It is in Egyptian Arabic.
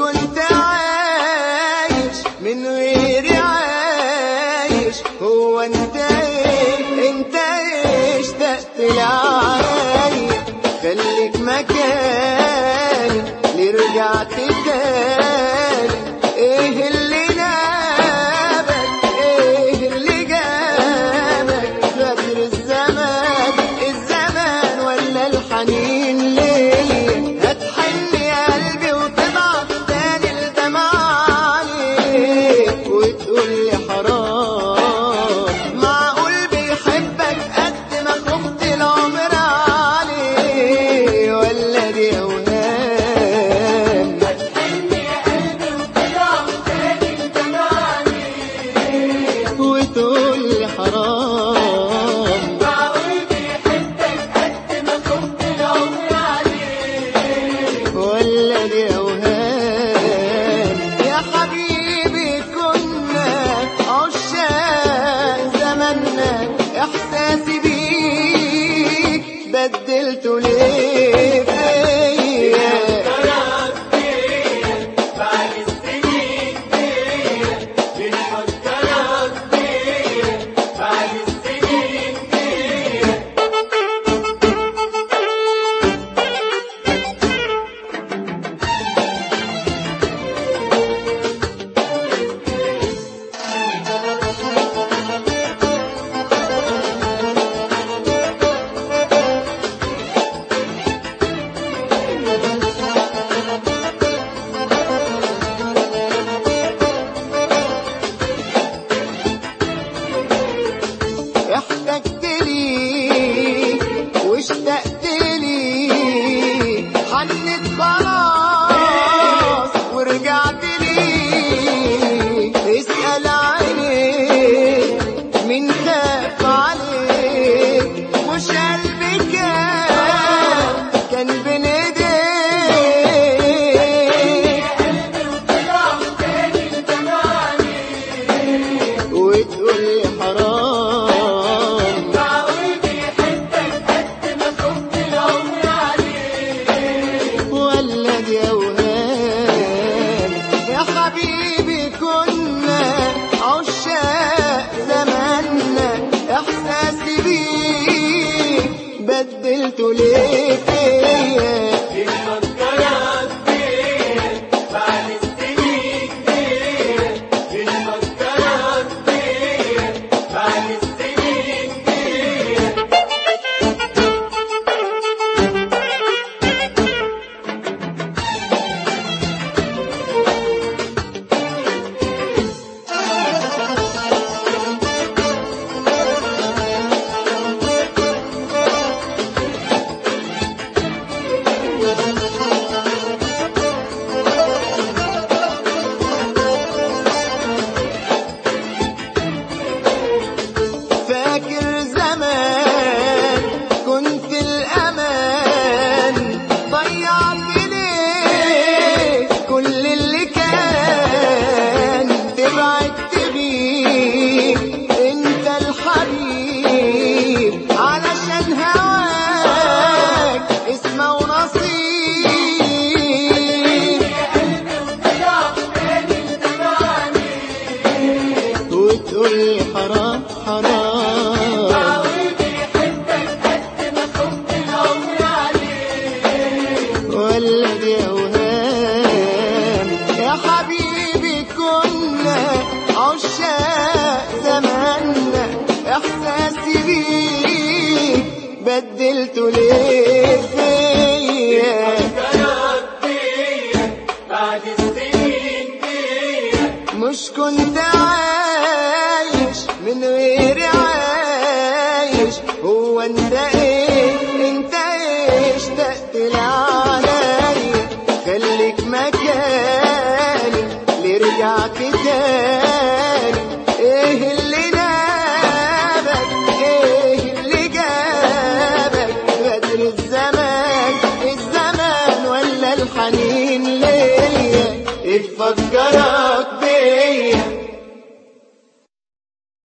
كنت عايش من غيري عايش هو انت ايه انت ايه اشتقت لعايش خليك مكاني ليه رجعت تاني ايه اللي نابك ايه اللي جابك غدر الزمان الزمان ولا الحنين ليا هتحن يا قلبي وتضعف تاني الدمع عليك وتقول لي حرام معقول بيحبك قد ما خفت العمر عليه ولا دي اوهام وتقول لي حرام ولا دي اوهام يا حبيبي كنا عشاق زماننا احساسي بيك بدلته ليه فيا احتجت ليك واشتقت ليك حنت خلاص ورجعت ليك اسأل عليك مين خاف عليك مش قلبي كان كان بين ايديك وتقول لي حرام ولا دي اوهام يا حبيبي كنا عشاق زماننا احساسي بيك بدلته ليه فيا فاكر زمان كنت الأمان ضيعت ليه كل اللي كان تبعدت بيه انت الحبيب علشان هواك اسمه ونصيب وتقول لي حرام حرام ولا دي اوهام يا حبيبي كنا عشاق زماننا احساسي بيك بدلته ليه فيا مش كنت عايش من غيري عايش هو انت ايه انت ايه اشتقت لعليا خليك مكاني ليه رجعت تاني ايه اللي نابك ايه اللي جابك غدر الزمان الزمان ولا الحنين ليا اتفكرت